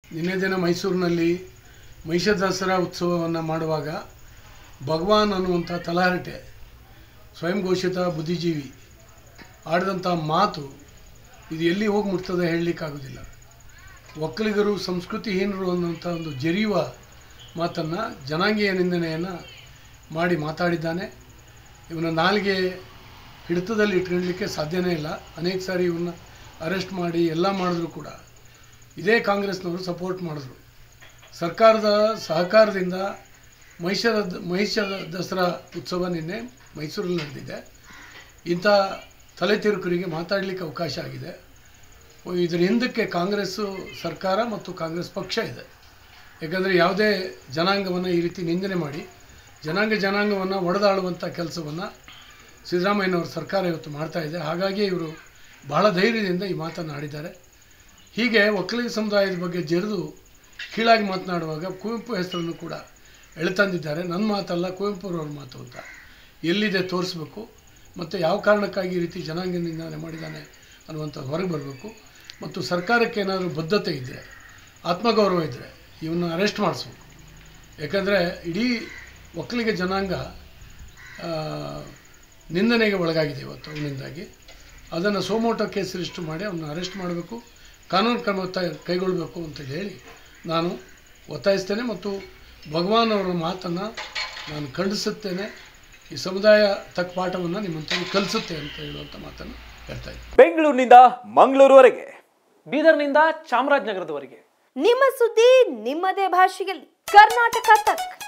ನಿನ್ನೆ ದಿನ ಮೈಸೂರಿನಲ್ಲಿ ಮಹಿಷ ದಸರಾ ಉತ್ಸವವನ್ನು ಮಾಡುವಾಗ ಭಗವಾನ್ ಅನ್ನುವಂಥ ತಲಹರಟೆ ಸ್ವಯಂ ಘೋಷಿತ ಬುದ್ಧಿಜೀವಿ ಆಡಿದಂಥ ಮಾತು ಇದು ಎಲ್ಲಿ ಹೋಗಿ ಮುಟ್ತದೆ ಹೇಳಲಿಕ್ಕಾಗೋದಿಲ್ಲ ಒಕ್ಕಲಿಗರು ಸಂಸ್ಕೃತಿಹೀನರು ಅನ್ನುವಂಥ ಒಂದು ಜರಿಯುವ ಮಾತನ್ನು ಜನಾಂಗೀಯ ನಿಂದನೆಯನ್ನು ಮಾಡಿ ಮಾತಾಡಿದ್ದಾನೆ ಇವನ ನಾಲಿಗೆ ಹಿಡಿತದಲ್ಲಿ ಇಟ್ಕೊಳ್ಳಲಿಕ್ಕೆ ಸಾಧ್ಯನೇ ಇಲ್ಲ ಅನೇಕ ಸಾರಿ ಇವನ್ನ ಅರೆಸ್ಟ್ ಮಾಡಿ ಎಲ್ಲ ಮಾಡಿದ್ರು ಕೂಡ ಇದೇ ಕಾಂಗ್ರೆಸ್ನವರು ಸಪೋರ್ಟ್ ಮಾಡಿದ್ರು ಸರ್ಕಾರದ ಸಹಕಾರದಿಂದ ಮಹಿಷರ ಮಹಿಷ ದಸರಾ ಉತ್ಸವ ನಿನ್ನೆ ಮೈಸೂರಲ್ಲಿ ನಡೆದಿದೆ ಇಂಥ ತಲೆ ತಿರುಕರಿಗೆ ಮಾತಾಡಲಿಕ್ಕೆ ಅವಕಾಶ ಆಗಿದೆ ಇದರ ಹಿಂದಕ್ಕೆ ಕಾಂಗ್ರೆಸ್ಸು ಸರ್ಕಾರ ಮತ್ತು ಕಾಂಗ್ರೆಸ್ ಪಕ್ಷ ಇದೆ ಯಾಕಂದರೆ ಯಾವುದೇ ಜನಾಂಗವನ್ನು ಈ ರೀತಿ ನಿಂದನೆ ಮಾಡಿ ಜನಾಂಗ ಜನಾಂಗವನ್ನು ಒಡೆದಾಳುವಂಥ ಕೆಲಸವನ್ನು ಸಿದ್ದರಾಮಯ್ಯನವ್ರ ಸರ್ಕಾರ ಇವತ್ತು ಮಾಡ್ತಾ ಇದೆ ಹಾಗಾಗಿ ಇವರು ಬಹಳ ಧೈರ್ಯದಿಂದ ಈ ಮಾತನ್ನು ಆಡಿದ್ದಾರೆ ಹೀಗೆ ಒಕ್ಕಲಿಗ ಸಮುದಾಯದ ಬಗ್ಗೆ ಜರಿದು ಕೀಳಾಗಿ ಮಾತನಾಡುವಾಗ ಕುವೆಂಪು ಹೆಸರನ್ನು ಕೂಡ ಎಳೆತಂದಿದ್ದಾರೆ ನನ್ನ ಮಾತಲ್ಲ ಕುವೆಂಪುರವ್ರ ಮಾತು ಅಂತ ಎಲ್ಲಿದೆ ತೋರಿಸ್ಬೇಕು ಮತ್ತು ಯಾವ ಕಾರಣಕ್ಕಾಗಿ ಈ ರೀತಿ ಜನಾಂಗ ನಿಂದನೆ ಮಾಡಿದ್ದಾನೆ ಅನ್ನುವಂಥದ್ದು ಹೊರಗೆ ಬರಬೇಕು ಮತ್ತು ಸರ್ಕಾರಕ್ಕೆ ಏನಾದರೂ ಬದ್ಧತೆ ಇದ್ದರೆ ಆತ್ಮಗೌರವ ಇದ್ದರೆ ಇವನ್ನ ಅರೆಸ್ಟ್ ಮಾಡಿಸ್ಬೇಕು ಯಾಕಂದರೆ ಇಡೀ ಒಕ್ಕಲಿಗ ಜನಾಂಗ ಆ, ನಿಂದನೆಗೆ ಒಳಗಾಗಿದೆ ಇವತ್ತು ಅವನಿಂದಾಗಿ ಅದನ್ನು ಸೋಮೋಟೋ ಕೇಸ್ ರಿಜಿಸ್ಟರ್ ಮಾಡಿ ಅವನ್ನ ಅರೆಸ್ಟ್ ಮಾಡಬೇಕು ಕಾನೂನು ಕ್ರಮ ತ- ಕೈಗೊಳ್ಳಬೇಕು ಅಂತ ಹೇಳಿ ನಾನು ಒತ್ತಾಯಿಸ್ತೇನೆ ಮತ್ತು ಭಗವಾನ್ ಅವರ ಮಾತನ್ನು ನಾನು ಖಂಡಿಸುತ್ತೇನೆ ಈ ಸಮುದಾಯ ತಕ್ಕ ಪಾಠವನ್ನು ನಿಮ್ಮಂಥವ್ರು ಕಲಿಸುತ್ತೆ ಅಂತ ಹೇಳುವಂಥ ಮಾತನ್ನು ಹೇಳ್ತಾ ಇದ್ದೀನಿ ಬೆಂಗಳೂರಿನಿಂದ ಮಂಗಳೂರುವರೆಗೆ ಬೀದರ್ನಿಂದ ಚಾಮರಾಜನಗರದವರೆಗೆ ನಿಮ್ಮ ಸುದ್ದಿ ನಿಮ್ಮದೇ ಭಾಷೆಯಲ್ಲಿ ಕರ್ನಾಟಕ ತಕ್